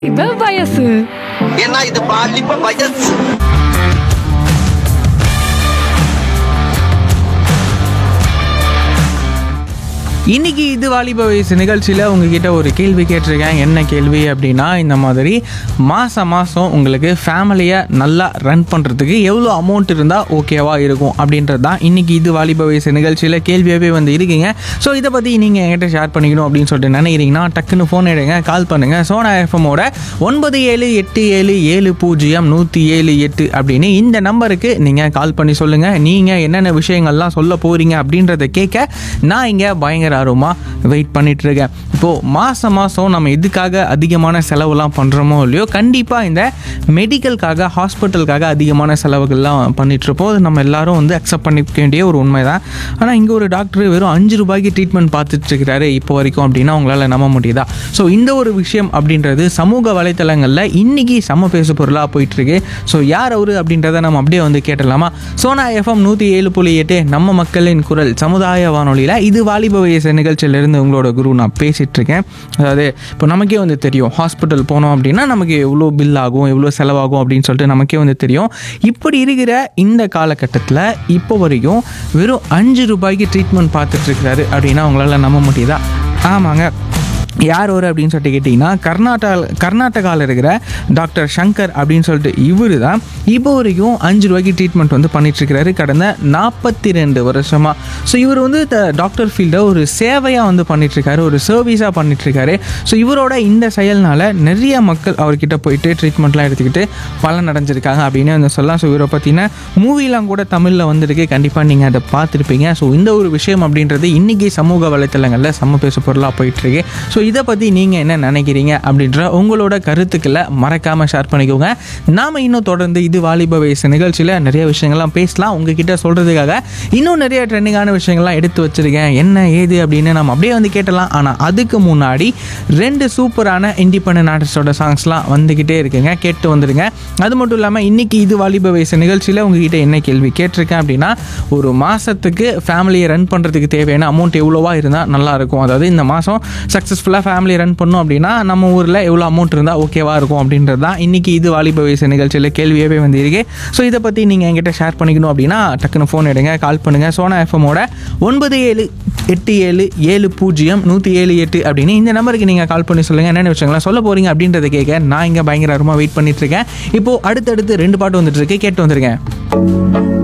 இப்ப வயசு ஏன்னா இது பாலிப்ப வயசு இன்னைக்கு இது வாலிப வயசு நிகழ்ச்சியில் உங்ககிட்ட ஒரு கேள்வி கேட்டிருக்கேன் என்ன கேள்வி அப்படின்னா இந்த மாதிரி மாதம் மாதம் உங்களுக்கு ஃபேமிலியை நல்லா ரன் பண்ணுறதுக்கு எவ்வளோ அமௌண்ட் இருந்தால் ஓகேவா இருக்கும் அப்படின்றது தான் இன்னைக்கு இது வாலிப வயசு நிகழ்ச்சியில் கேள்வியாகவே வந்து இருக்கீங்க ஸோ இதை பற்றி நீங்கள் என்கிட்ட ஷேர் பண்ணிக்கணும் அப்படின்னு சொல்லிட்டு நினைக்கிறீங்கன்னா டக்குன்னு ஃபோன் எடுங்க கால் பண்ணுங்கள் சோனா எஃப்எம்மோட ஒன்பது ஏழு எட்டு ஏழு ஏழு பூஜ்ஜியம் நூற்றி ஏழு எட்டு அப்படின்னு இந்த நம்பருக்கு நீங்கள் கால் பண்ணி சொல்லுங்கள் நீங்கள் என்னென்ன விஷயங்கள்லாம் சொல்ல போகிறீங்க அப்படின்றத கேட்க நான் இங்கே பயங்கர ஆர்வமாக வெயிட் பண்ணிட்டு இருக்கேன் இப்போது மாதம் மாதம் நம்ம எதுக்காக அதிகமான செலவுலாம் பண்ணுறோமோ இல்லையோ கண்டிப்பாக இந்த மெடிக்கலுக்காக ஹாஸ்பிட்டலுக்காக அதிகமான செலவுகள்லாம் பண்ணிகிட்ருப்போம் அது நம்ம எல்லாரும் வந்து அக்செப்ட் பண்ணிக்க வேண்டிய ஒரு உண்மை தான் ஆனால் இங்கே ஒரு டாக்டர் வெறும் அஞ்சு ரூபாய்க்கு ட்ரீட்மெண்ட் பார்த்துட்டு இருக்கிறாரு இப்போ வரைக்கும் அப்படின்னா உங்களால் நம்ப முடியுதா ஸோ இந்த ஒரு விஷயம் அப்படின்றது சமூக வலைத்தளங்களில் இன்னைக்கு சம பேசு பொருளாக போயிட்டுருக்கு ஸோ யார் அவரு அப்படின்றத நம்ம அப்படியே வந்து கேட்டலாமா சோனா எஃப்எம் நூற்றி ஏழு புள்ளி எட்டு நம்ம மக்களின் குரல் சமுதாய வானொலியில் இது வாலிப வயசு நிகழ்ச்சியிலேருந்து உங்களோட குரு நான் பேசிகிட்டு இருக்கேன் அதாவது இப்போ நமக்கே வந்து தெரியும் ஹாஸ்பிட்டல் போனோம் அப்படின்னா நமக்கு எவ்வளோ பில் ஆகும் எவ்வளோ செலவாகும் அப்படின்னு சொல்லிட்டு நமக்கே வந்து தெரியும் இப்படி இருக்கிற இந்த காலகட்டத்தில் இப்போ வரைக்கும் வெறும் அஞ்சு ரூபாய்க்கு ட்ரீட்மெண்ட் பார்த்துட்டு இருக்கிறாரு அப்படின்னா உங்களால் நம்ப முடியுதா ஆமாங்க யார் ஒரு அப்படின்னு சொல்லிட்டு கேட்டிங்கன்னா கர்நாடகா கர்நாடகாவில் இருக்கிற டாக்டர் சங்கர் அப்படின்னு சொல்லிட்டு இவர் தான் இப்போ வரைக்கும் அஞ்சு ரூபாய்க்கு ட்ரீட்மெண்ட் வந்து பண்ணிகிட்ருக்கிறாரு கடந்த நாற்பத்தி ரெண்டு வருஷமாக ஸோ இவர் வந்து இந்த டாக்டர் ஃபீல்டை ஒரு சேவையாக வந்து பண்ணிகிட்ருக்காரு ஒரு சர்வீஸாக பண்ணிகிட்ருக்காரு ஸோ இவரோட இந்த செயல்னால நிறைய மக்கள் அவர்கிட்ட போயிட்டு ட்ரீட்மெண்ட்லாம் எடுத்துக்கிட்டு பலன் அடைஞ்சிருக்காங்க அப்படின்னு வந்து சொல்லலாம் ஸோ இவரை பார்த்தீங்கன்னா மூவிலாம் கூட தமிழில் வந்திருக்கு கண்டிப்பாக நீங்கள் அதை பார்த்துருப்பீங்க ஸோ இந்த ஒரு விஷயம் அப்படின்றது இன்றைக்கி சமூக வலைத்தளங்களில் சம பேசு பொருளாக போயிட்டுருக்கு ஸோ இதை பற்றி நீங்கள் என்ன நினைக்கிறீங்க அப்படின்ற உங்களோட கருத்துக்களை மறக்காமல் ஷேர் பண்ணிக்கோங்க நாம் இன்னும் தொடர்ந்து இது வாலிப வயசு நிகழ்ச்சியில் நிறைய விஷயங்கள்லாம் பேசலாம் உங்ககிட்ட சொல்கிறதுக்காக இன்னும் நிறைய ட்ரெண்டிங்கான விஷயங்கள்லாம் எடுத்து வச்சுருக்கேன் என்ன ஏது அப்படின்னு நம்ம அப்படியே வந்து கேட்டலாம் ஆனால் அதுக்கு முன்னாடி ரெண்டு சூப்பரான இண்டிபெண்டன்ட் ஆர்டிஸ்டோட சாங்ஸ்லாம் வந்துக்கிட்டே இருக்குங்க கேட்டு வந்துடுங்க அது மட்டும் இல்லாமல் இன்றைக்கி இது வாலிப வயசு நிகழ்ச்சியில் உங்ககிட்ட என்ன கேள்வி கேட்டிருக்கேன் அப்படின்னா ஒரு மாதத்துக்கு ஃபேமிலியை ரன் பண்ணுறதுக்கு தேவையான அமௌண்ட் எவ்வளோவா இருந்தால் நல்லாயிருக்கும் அதாவது இந்த மாதம் சக்ஸஸ்ஃபுல்லாக ஃபேமிலி ரன் பண்ணோம் அப்படின்னா நம்ம ஊரில் எவ்வளோ அமௌண்ட் இருந்தால் ஓகேவா இருக்கும் அப்படின்றது தான் இன்றைக்கி இது வாலிப வயசு நிகழ்ச்சியில் கேள்வியாகவே வந்து இருக்கு ஸோ இதை பற்றி நீங்கள் என்கிட்ட ஷேர் பண்ணிக்கணும் அப்படின்னா டக்குன்னு ஃபோன் எடுங்க கால் பண்ணுங்கள் சோனா எஃப்எம்மோட ஒன்பது ஏழு எட்டு ஏழு ஏழு பூஜ்ஜியம் நூற்றி ஏழு எட்டு அப்படின்னு இந்த நம்பருக்கு நீங்கள் கால் பண்ணி சொல்லுங்கள் என்னென்ன விஷயங்கள்லாம் சொல்ல போகிறீங்க அப்படின்றத கேட்க நான் இங்கே பயங்கரமாக வெயிட் பண்ணிட்டு இருக்கேன் இப்போது அடுத்தடுத்து ரெண்டு பாட்டு வந்துட்டு இருக்கு கேட்டு வந்துருக்கேன்